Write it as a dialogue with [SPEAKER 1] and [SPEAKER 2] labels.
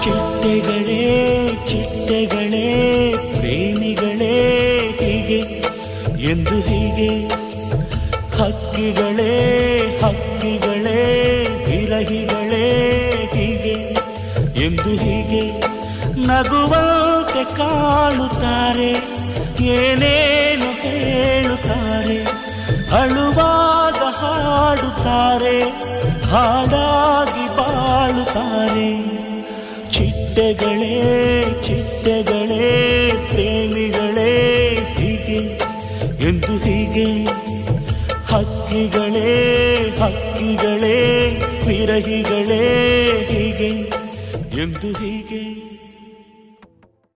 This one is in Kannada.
[SPEAKER 1] ಚಿಟ್ಟೆಗಳೇ ಚಿಟ್ಟೆಗಳೇ ಪ್ರೇಮಿಗಳೇ ಹೀಗೆ ಎಂದು ಹೀಗೆ ಹಕ್ಕಿಗಳೇ ಹಕ್ಕಿಗಳೇ ವಿರಹಿಗಳೇ ಹೀಗೆ ಎಂದು ಹೀಗೆ ನಗುವಂತೆ ಕಾಣುತ್ತಾರೆ ಏನೇನು ಹೇಳುತ್ತಾರೆ ಅಳುವಾಗ ಹಾಡುತ್ತಾರೆ ಹಾಡಾಗಿ ಬಾಳುತ್ತಾರೆ ಚಿಟ್ಟೆಗಳೇ ಚಿಟ್ಟೆಗಳೇ ಪ್ರೇಮಿಗಳೇ ಹೀಗೆ ಎಂದು ಹೀಗೆ ಹಕ್ಕಿಗಳೇ ಹಕ್ಕಿಗಳೇ ವಿರಹಿಗಳೇ ಹೀಗೆ ಎಂದು ಹೀಗೆ